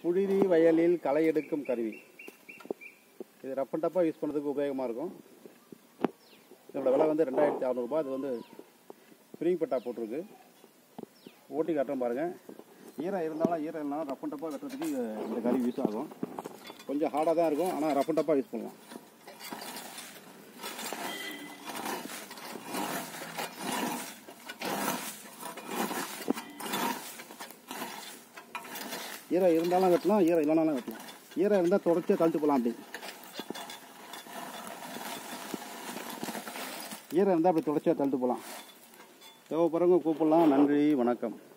புழுதி வயலில் களை எடுக்கும் கருவி இது ரஃப் அண்ட் டப்பாக யூஸ் பண்ணுறதுக்கு உபயோகமாக இருக்கும் இதோட விலை வந்து ரெண்டாயிரத்தி அறநூறுபா அது வந்து ஸ்ப்ரிங் பட்டா போட்டிருக்கு ஓட்டி காட்டுறோம் பாருங்கள் ஈரம் இருந்தாலும் ஈரம் இல்லைனாலும் ரஃப் அண்ட் டப்பாக வெட்டுறதுக்கு இது- இந்த கருவி யூஸ் ஆகும் கொஞ்சம் ஹார்டாக தான் இருக்கும் ஆனால் ரஃப் அண்ட் டப்பாக யூஸ் பண்ணலாம் ஈரம் இருந்தாலும் வெட்டலாம் ஈரம் இல்லைனாலும் வெட்டலாம் ஈரம் இருந்தால் தொடர்ச்சியாக கழட்டு போகலாம் அப்படி ஈரம் இருந்தால் அப்படி தொடர்ச்சியாக தள்ளிட்டு போகலாம் தேவைப்படுறவங்க கூப்பிடலாம் நன்றி வணக்கம்